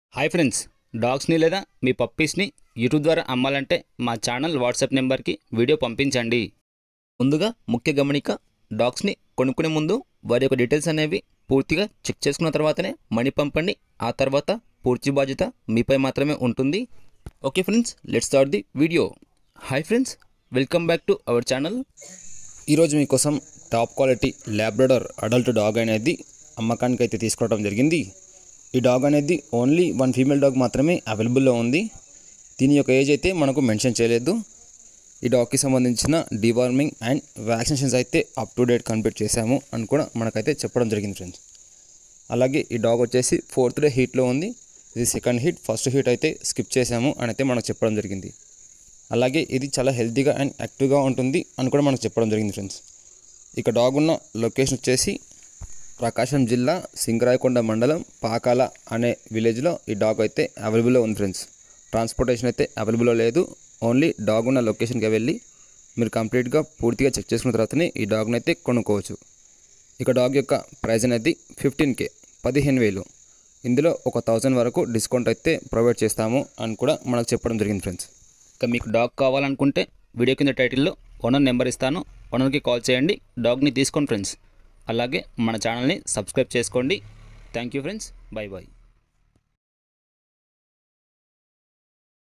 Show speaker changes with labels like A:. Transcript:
A: hi friends డాగ్స్ని లేదా మీ పప్పీస్ని YouTube ద్వారా అమ్మాలంటే మా ఛానల్ వాట్సాప్ నెంబర్కి వీడియో పంపించండి ముందుగా ముఖ్య గమనిక డాగ్స్ని కొనుక్కునే ముందు వారి యొక్క డీటెయిల్స్ అనేవి పూర్తిగా చెక్ చేసుకున్న తర్వాతనే మనీ పంపండి ఆ తర్వాత పూర్తి బాధ్యత మీపై మాత్రమే ఉంటుంది okay friends let's start the video hi friends welcome back to our channel ఈరోజు మీకోసం top quality labrador adult dog అనేది అమ్మకానికి అయితే తీసుకోవడం జరిగింది ఈ డాగ్ అనేది ఓన్లీ వన్ ఫీమేల్ డాగ్ మాత్రమే అవైలబుల్లో ఉంది దీని యొక్క ఏజ్ అయితే మనకు మెన్షన్ చేయలేదు ఈ డాగ్కి సంబంధించిన డివార్మింగ్ అండ్ వ్యాక్సినేషన్స్ అయితే అప్ టు డేట్ కంప్లీట్ చేశాము అని కూడా మనకైతే చెప్పడం జరిగింది ఫ్రెండ్స్ అలాగే ఈ డాగ్ వచ్చేసి ఫోర్త్ డే హీట్లో ఉంది ఇది సెకండ్ హీట్ ఫస్ట్ హీట్ అయితే స్కిప్ చేశాము అని అయితే మనకు చెప్పడం జరిగింది అలాగే ఇది చాలా హెల్తీగా అండ్ యాక్టివ్గా ఉంటుంది అని కూడా మనకు చెప్పడం జరిగింది ఫ్రెండ్స్ ఇక డాగ్ ఉన్న లొకేషన్ వచ్చేసి ప్రకాశం జిల్లా సింగరాయకొండ మండలం పాకాల అనే విలేజ్లో ఈ డాగ్ అయితే అవైలబుల్లో ఉంది ఫ్రెండ్స్ ట్రాన్స్పోర్టేషన్ అయితే అవైలబుల్లో లేదు ఓన్లీ డాగ్ ఉన్న లొకేషన్కి వెళ్ళి మీరు కంప్లీట్గా పూర్తిగా చెక్ చేసుకున్న తర్వాతనే ఈ డాగ్ని అయితే కొనుక్కోవచ్చు ఇక డాగ్ యొక్క ప్రైస్ అనేది ఫిఫ్టీన్ కే పదిహేను వేలు ఇందులో ఒక థౌజండ్ వరకు డిస్కౌంట్ అయితే ప్రొవైడ్ చేస్తాము అని కూడా మనకు చెప్పడం జరిగింది ఫ్రెండ్స్ ఇక మీకు డాగ్ కావాలనుకుంటే వీడియో కింద టైటిల్లో ఓనర్ నెంబర్ ఇస్తాను ఓనర్కి కాల్ చేయండి డాగ్ని తీసుకోండి ఫ్రెండ్స్ అలాగే మన ఛానల్ని సబ్స్క్రైబ్ చేసుకోండి thank you friends bye bye